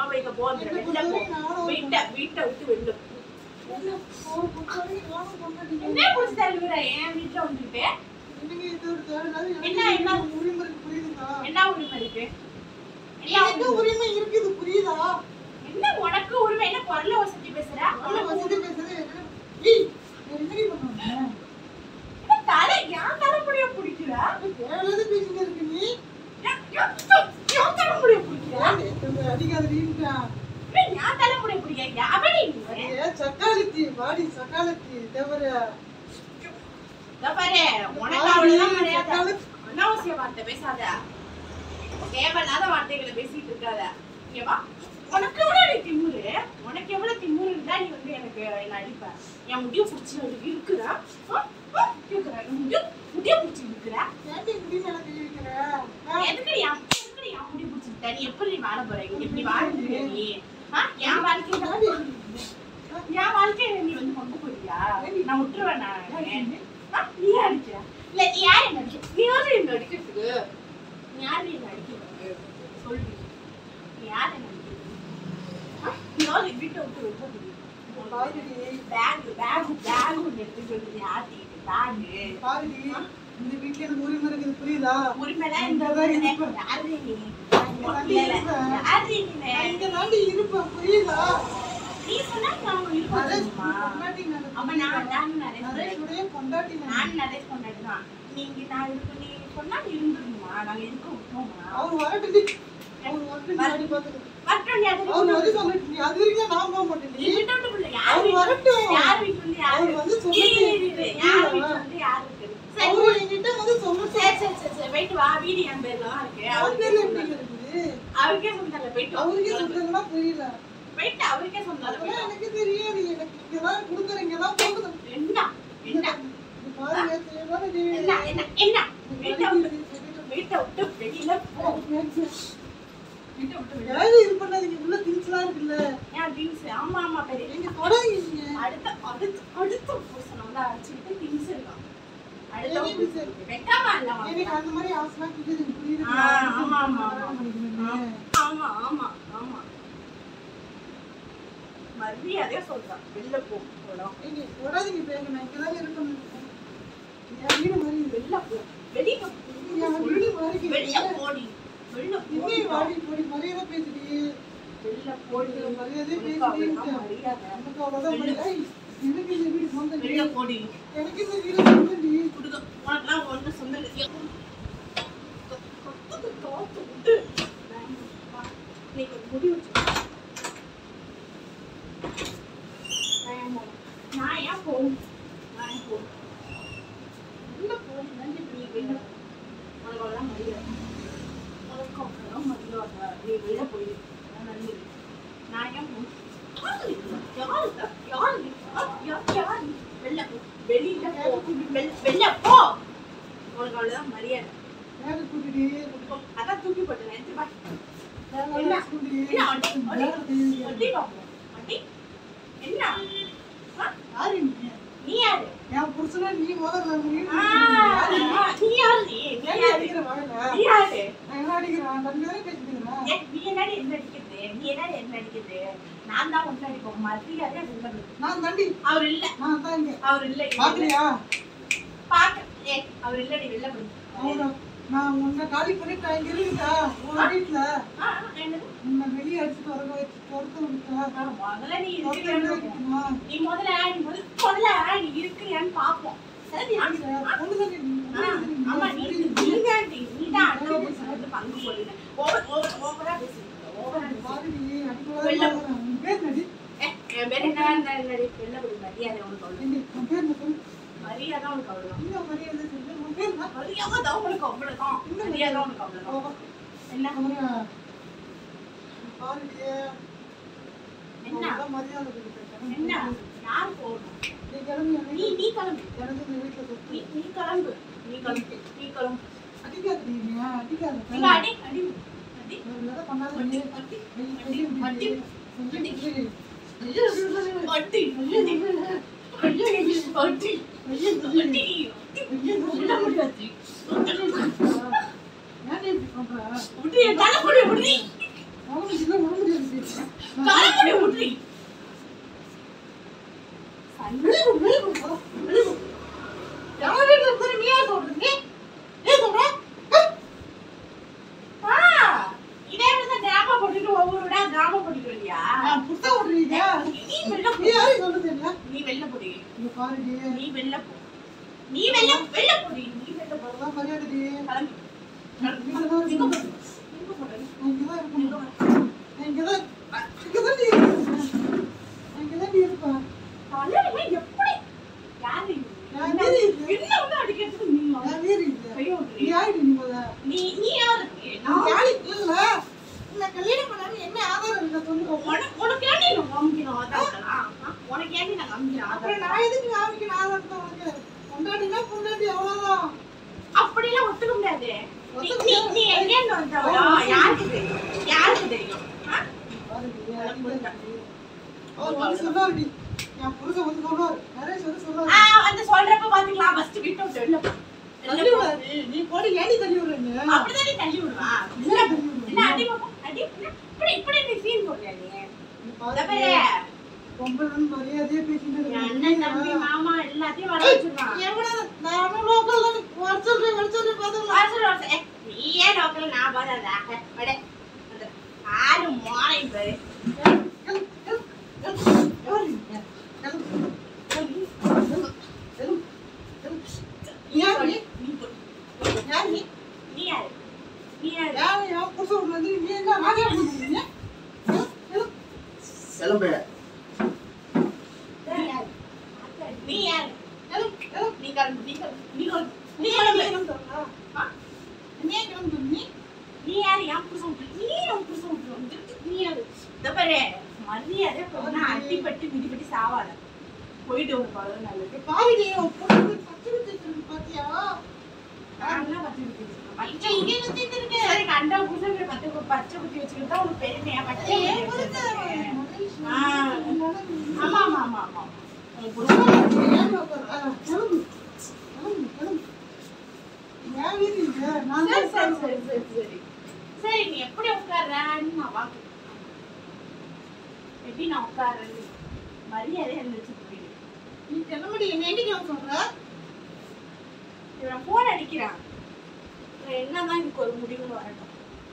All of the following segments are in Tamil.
வைக்க போகிற என்னை வெளில போ பொறுத்தவரைக்கும் நானும் ஒரு வீட்டை வீட்டை விட்டு வெளில போ என்ன ஒரு பொறுத்தவரைக்கும் நானும் பொண்டாட்டிங்க. என்ன புடிச்சு தள்ளுகிற என் வீட்டுல வந்துட்டு என்னங்க இது ஒரு தேவையில்லாத எனக்கு என்ன, என்ன? ஒரு உரிமை இருக்கு, புரியுதுங்களா? என்ன உரிமை இருக்கு என்ன எனக்கு உரிமை? உரிமை இருக்குது புரியுதா என்ன உனக்கு உரிமை என்ன குரல வசதி பேசுற அவ்வளவு வசதி பேசுறது என்ன? ஏய், நான் என்னடி பண்ணுவேன்? என்ன தலை ஏன் தலைமுடிய பிடிக்கிற தேவையில்லாத பேசிட்டு இருக்கு நீ. ஏன் ஏன் த- ஏன் தலைமுடிய பிடிக்கிற ஏன்டி, தம்பி, அடிக்காதடின்றான். ஏன் ஏன் தலைமுடிய பிடிக்கிற அவடி நீ அடியே, சக்காளத்தி, வாடி, சக்காளத்தி, தேவரே. இதோ பாரு உனக்கு வாடி, அவ்வளவுதான் மரியாதை சக்காளத்தி. அனாவசிய வார்த்தை பேசாத தேவையில்லாத வார்த்தைகளை பேசிட்டு இருக்காத இங்க வா உனக்கு எவ்வளவு திமுரு உனக்கு எவ்வளவு திமுரு இருந்தா நீ வந்து எனக்கு என்ன அடிப்ப என் முடிய பிடிச்சி இருக்குற இருக்கிற முடிய முடிய பிடிச்சி இருக்கிற ஏன்டி இப்படி மேல கை வைக்கிற? ஆ? எதுக்கு என் எதுக்கு என் முடி பிடிச்சிட்ட நீ எப்படி நீ வாழ போற இங்க எப்படி வாழ்ந்துருக்க நீ ஆ? என் வாழ்க்கையில என் வாழ்க்கையில நீ வந்து கொண்டு போறியா நான் விட்டுருவேன் நான் ஆ? நீ ஏன் அடிக்கிற இல்ல நீ யார் என்ன அடிக்க நீ யாரு என்ன அடிக்கிறதுக்கு நீ யாரு என்ன அடிக்கிறதுக்கு சொல்லு நீ யார் என்ன அடிக்கிறதுக்கு ஆ? நீ யாரு வீட்டை விட்டு வெளில போறியா? பாருடி, பேக் பேக் பேக் ஒன்று எடுத்துட்டு வந்து யார்கிட்ட பேகு பாருடி, இந்த வீட்டுல எனக்கு உரிமை இருக்குது புரியுதா உரிமைதான் இந்த இங்கதான் இருப்பேன். யாரு நீ இங்கதான் இருப்பேன். யாரு நீ நான் இங்க தாண்டி இருப்பேன் புரியுதா நீ சொன்னா நான் இருப்பேன் நரேஷ் தெரியுமா? பொண்டாட்டி நரேஷ். அப்ப நான் நான் நிறைய நரேஷுடைய பொண்டாட்டி நான். நான் நிறைய கொண்டாடுதான் நீங்க நான் இருக்கு நீ சொன்னா இருந்துருமா நாங்க இருக்க விட்டோமா அவர் வரட்டுடி. அவர் வரட்டுடி, நாடி பாத்துக்கிறேன். வரட்டும் நீ அது அவர் வர சொல்லட்டு, நீ அது வரைக்கும் நான் போக மாட்டேன் நீ டி. விட்டு விட்டு போல யார் அவர் வீட்டு வரட்டும். யார் வீட்டு வந்து யார் அவர் வந்து இரு, சொல்லட்டு. இரு, இரு, யார் வீட்டு வந்து யார் இருக்கு சரி அவர் என்கிட்ட வந்து சொல்லட்டும். சரி சரி சரி சரி போயிட்டு வா வீடு என் பேர்ல தான் இருக்கு அவர் அவருக்கே பேர்ல சொந்தம். எப்படி இருக்குது? அவருக்கே சொந்தம் போயிட்டு வா. அவருக்கே சொல்றதுன்னா புரியல போயிட்டு அவருக்கே சொந்தம் அதெல்லாம் எனக்கு தெரியாது எனக்கு இங்கதான் கொடுக்குறேன் இங்கதான் போகுது என்ன என்ன இது பாருங்க தேவையான இது. என்ன என்ன என்ன வீட்டை விட்டு வீட்டை விட்டு வெளியில போ வீட்டை விட்டு வெளியில ஏதாவது இது பண்ணாதீங்க உள்ள திங்ஸ்லாம் இருக்குல்ல ஏன் திங்ஸ் ஆமா ஆமா பெரிய நீங்க தொடாதீங்க நீங்க அடுத்த அடுத்த அடுத்த புருஷனை வந்து அழைச்சிக்கிட்டு திங்ஸ் இருக்கான் அடுத்த எங்க திங்ஸ் இருக்கு? வெட்டாம இல்ல எனக்கு அந்த மாதிரி ஆசைலாம் இருக்குது எனக்கு புரியுது ஆ, ஆமா, ஆமா, ஆமா. பண்ணிக்கணும்னு. ஆமா ஆமா ஆமா மரியாதையா சொல்றான் வெளில போ போலாம் ஏங்க, தொடாதீங்க பேங்க நான் இங்கதான் இருக்கணும் என் வீடு மாதிரி இது. வெளில போ வெளிய போ. என் வீடு மாதிரி இருக்குது. வெளில போடி வெளில இன்னும் போடி வாடி போடி மரியாதை பேசுடி வெளில போடி மரியாதை உனக்கு அவ்வளவுதான் பேசுடி மரியாதை எனக்கு அவ்வளவுதான் மரியாதை. ஏய், எனக்கு இந்த வீடு சொந்தம் வெளில போடி எனக்கு இந்த வீடு சொந்தம் டி. குடுக்க உனக்குலாம் ஒண்ணு சொந்த கத்துக்கு காத்து விட்டு நீ கொஞ்சம் முடி வச்சு நான் ஏன் போகணும் நான் ஏன் போகணும் உள்ள போகணும் நீ வெளில உனக்கு அவ்வளோதான் மரியாதை உனக்கு அவ்வளோதான் மரியாதை நீ வெளில போயிடு நான் நல்லது நான் ஏன் போகணும் யாரு யாரு யாரு யாரு யாரு வெளில போ வெளியில போ வெள்- வெளில போ உனக்கு அவ்வளவுதான் மரியாதை யாரு கூட்டிடி? அதான் தூக்கி போட்டு நினைச்சு பா யாரு என்ன? கூட்டிடி? என்ன அடி அடி யாரு தெரியுது? அடி பாப்போம் அடி என்ன ஆ? யாரு நீ? நீ யாரு என் புருஷனா நீ முதல்ல அந்த வீடு ஆ, யாரு நீ? நீ யாரு நீ நீ ஏன்டி யாரு அடிக்கிற வாயில? நீ யாரு நான் என்ன அடிக்கிறேன்? தம்பி தானே பேசிட்டு இருக்கிறேன். ஏ, நீ என்னடி என்ன அடிக்கிறது நீ என்னடி என்ன அடிக்கிறது நான் தான் ஒன்று அடிப்போம் மரியாதையா வெளில போ. நான் தாண்டி அவர் இல்ல நான் தான் இங்க அவர் இல்ல பாக்குறியா பாக்க ஏ அவர் இல்லடி வெளில போய் அவன நான் உன்னை காலி பண்ணிட்டு நான் இங்க இருக்குதா உன் வீட்டுல என்னது உன்னை வெளியே அடிச்சுட்டு வர வச்சு துரத்த விட்டா ஆ, முதல்ல நீ துரத்த விட இருக்கிறியான்னு வைக்கணுமா? நீ முதல்ல நீ முதல்ல முதல்ல நீ இருக்கிறியான்னு பாப்போம் ஏன்டி அடிக்கிற? பொண்ணுதானே நீ. ஆ, ஆமா நீ நீதான் நீ நீதான் அக்கா புருஷன் வந்து பங்கு போடுற ஓவர் ஓவர் ஓவரா பேசுறீங்க ஓவரா பேசுறீங்க. பாருடி, அடிக்கக்கூடாது வெளில பாக்குறேன். உன் பேர் என்னடி? ஏ, என் பேர் என்ன என்னடி வெளில போய் மரியாதை உனக்கு அவ்வளவு ஏண்டி, உன் பேர் என்ன சொல்லு? மரியாதை உனக்கு அவ்வளவுதான் என்ன மரியாதை சொல்லு? உன் பேர் என்ன? மரியாதை தான் உனக்கு அவ்வளவுதான் மரியாதை உனக்கு அவ்வளவுதான் அவ- என்ன அவன பாருடி, என்ன அவன்தான் மரியாதை கொடுத்துருக்கேன். என்ன யார் போகணும் நீ கிளம்பி நீ நீ கிளம்பு எனக்கு இந்த வீட்டுல சொத்து. நீ நீ கிளம்பு நீ கிளம்பு நீ கிளம்பு அடிக்காதடி நீ, அடிக்காத. நீங்க அடி அடி அடி ஒரு வேலை பண்ணாத அடி நீ. அடி ஐயோ, அடி ஐயோ, அடி ஐயோ, அடி அடி அடி அடி உள்ள முடியாது ஏன்டி இப்படி பண்ற? விட்டு என் தலைமுடி விடுறீ அவனுக்கு இதை விட முடியாது. தலைமுடி விட்றி வெளியே போ, வெளியே போ, போ, வெளியே போ. எவன் வீட்டுல இருக்கிற நீ ஏன் சொல்ற? நீ? நீ சொல்ற? ஆ, இதே வந்து டிராமா போட்டுட்டு ஒவ்வொரு விடா டிராமா போட்டுட்டு வரியா நான் புத்தகம் ஓடுறீங்க. நீ வெளில நீ போ யாரையும் சொல்றது இல்ல? நீ வெளில போடி இங்க பாருடி. நீ வெளில போ நீ வெளில வெளில போடி நீ வெளில போ அவ்வளவுதான் மரியாதைடி. கிளம்பி இங்கதான் இருக்கணும். எங்க போற? எங்க போற? நான் இங்கதான் இருக்கணும். எங்க போற? நான் இங்கதான் இங்கதான் நீ இருப்ப. நான் இங்கதான் நீ இருப்ப. தலையில எப்படி யாரு இது? நான் வீரி இது. என்ன வந்து அடிக்கிறதுக்கு நீ நான் வீரி இது. கையை நீ விடுறியா? யாருடி நீ முத? நீ நீ யாரு நான் யாரு இல்ல. நான் கல்யாணம் பண்ணாம என்ன ஆதாரம் இருக்கா சொல்லுங்க. உனக்கு உனக்கு ஏன்டி நான் காமிக்கணும் அதான் உனக்கு ஏன்டி நான் காமிக்கணும் அப்புறம் அதான் நான் எதுக்கு காமிக்கணும் ஆதாரத்தை உனக்கு? பொண்டாட்டினா பொண்டாட்டி அவ்வளவுதான். அப்படிலாம் ஒத்துக்க முடியாது நீ நீ நீ எங்க இருந்து வந்தவளோ யாருக்கு தெரியும் யாருக்கு தெரியும் ஆ? பாருடி, அடிக்கிறாடி. அவர் வந்து சொன்னாருடி. என் புருஷன் வந்து சொன்னாரு. நரேஷ் வந்து சொன்னாரு. ஆ, வந்து சொல்றப்ப பாத்துக்கலாம் ஃபர்ஸ்ட் வீட்டை விட்டு வெளில போ. தள்ளி வெளில போ. விடாதடி. நீ போடி ஏன்டி தள்ளி விடுறீங்க? அப்படிதான் நீ தள்ளி விடுவா இல்ல, இல்ல தள்ளி விடுறீங்க. இல்ல அடி பாப்போம் அடி இப்படி இப்படி நீ சீன் போடுறியா நீ நீ இத பாருடி. பாரு பொம்பளைன்னு மரியாதையா பேசிட்டு என் இருக்க. அண்ணன் தம்பி மாமா எல்லாத்தையும் வர வச்சிருக்கான் எவனா? நானும் local தான். வர சொல்றேன், வர சொல்றேன், பாத்துக்கலாம். வாசல் வாசல் ஏ, நீயே நோக்கல நான் பாதாதா அட அந்த ஆளு மாலை பாரு கிளம்பு, கிளம்பு, கிளம்பு. எவரு நீங்க? கிளம்பு, கிளம்பு, கிளம்பு, கிளம்பு, கிளம்பு. நீ யார் போடு, நீ? நீ போடு. யார் நீ? நீ யாரு நீ யாரு யார் என் புருஷன் வந்து நீ என்ன ராஜா பண்ணுறீங்க? கிளம்பு, கிளம்பு. நீ யாரு நீ யாரு கிளம்பு, கிளம்பு. நீ கிளம்பு நீ கிளம்பு நீ கிளம்பு நீ நீ ஏன் கிளம்பு கிளம்புறா? ஆ? நீ ஏன் கிளம்புற நீ? நீ யாரு என் புருஷன் விட்டு நீ என் புருஷன் விட்டு வந்துட்டு நீ யாரு இந்த பாரு மரியாதை போனா அடிப்பட்டு மிதிப்பட்டு சாவாத போயிட்டு ஒரு பழம் நல்லது பாருடி, உன் பொண்ணு பச்சை வச்சுட்டு இருக்கு பாத்தியா? நான்லாம் பச்சை குத்தி வச்சிருக்கேன். பச்சை இங்கே வச்சுட்டு இருக்கு. சரி, கண்டா புருஷன் பத்து கு- பச்சை குத்தி வச்சுக்கிட்டு தான் உனக்கு பெருமையா பச்சை ஏய், குத்தி புருஷன் வச்சிருக்கேன். மகேஷ் ஆ. வந்து ஆமா ஆமா ஆமா ஆமா உன் புருஷன் ஏன் உட்காரு? ஆ, கிளம்பு, கிளம்பு, கிளம்பு. ஏன் வீடு இது? நான் சரி தான் சரி சரி சரி சரி சரி நீ எப்படி உட்கார்றன்னு நான் பாக்க எப்படி நான் உட்கார்றேன்னு மரியாதை இருந்துச்சு புரியுது நீ கிளம்புடி, என்னை எங்க கிளம்ப சொல்ற? இவன் போன் அடிக்கிறான் இவன் என்னதான் இதுக்கு ஒரு முடிவு வரட்டும்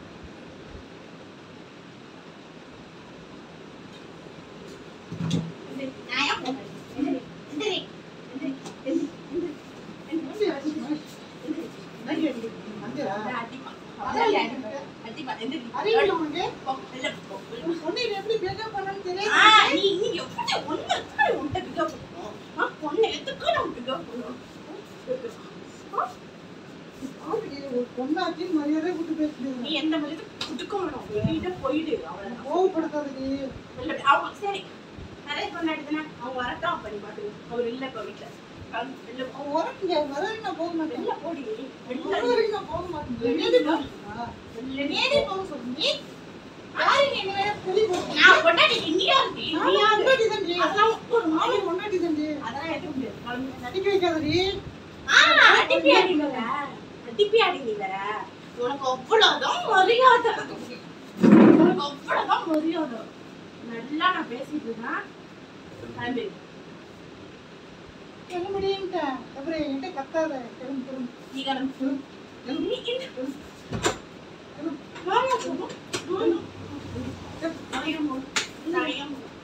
எந்திரி, நான் ஏன் phone அடிக்கிறேன்? எந்திரி, எந்திரி, எந்திரி, எந்திரி, எந்திரி, எந்திரி, வந்து அடி, மகேஷ். எந்திரி. என்னடி அடி? வந்தியா? நான் அடிப்பான். அவன் அடிப்பான். அடிப்பான். எந்திரி. அறிவில்லை உனக்கு? போ, வெளில போ, வெளில போ. உன் பொண்ணு இதை எப்படி pick up பண்ணணும்னு தெரியாது. ஆ, நீ நீ எப்படி ஒண்ணு எப்படி உன்கிட்ட pick up பண்ணணும்? ஆ, பொண்ணை எதுக்கு நான் pick up பண்ணணும்? ஆ? பாருடி, ஒரு பொண்ணாச்சின்னு மரியாதையா கூட்டு பேசுது. நீ எந்த மாதிரி குடுக்க வேணும் வெளியில போயிடு அவ்வளவுதான் கோவப்படுத்தாதடி. வெளில போய்- அவங்க சரி நிறைய பொண்ணாடிதானே அவங்க வரட்டும் அப்ப நீ பாத்து அவர் இல்ல இப்ப வீட்டுல கிளம்பு, வெளில போ. அவன் வரட்டும், வர வரைக்கும் நான் போக மாட்டேன். வெளில போடி வெளில வர வரைக்கும் நான் போக மாட்டேன். என்னடி போக வெளில நீ- ஏடி போக சொல்ற நீ? யாரு நீ என்ன வேற புலி போட்டு? நான் பொண்டாட்டி நீ யாருடி? நீ நானும் யாரு? பொண்டாட்டி தான்டி. அதெல்லாம் ஒரு மாதிரி நானும் பொண்டாட்டி தான்டி. அதெல்லாம் எடுக்க முடியாது கிளம்பு. நடிக்க வைக்காதடி. ஆ, அடிப்பி அடி வேற. அடிப்பி அடி நீ வேற. உனக்கு அவ்வளவுதான் மரியாதை உனக்கு அவ்வளவுதான் மரியாதை நல்லா நான் பேசிட்டு இருக்கேன் கிளம்பு. கிளம்புடின்ட்டேன். அப்புறம் என்கிட்ட கத்தாத. கிளம்பு, கிளம்பு, நீ கிளம்பு. கிளம்பு, கிளம்பு, நீ இந்த- கிளம்பு. வாங்க, போவோம். வாங்க. நிறைய மு- நிறைய மு-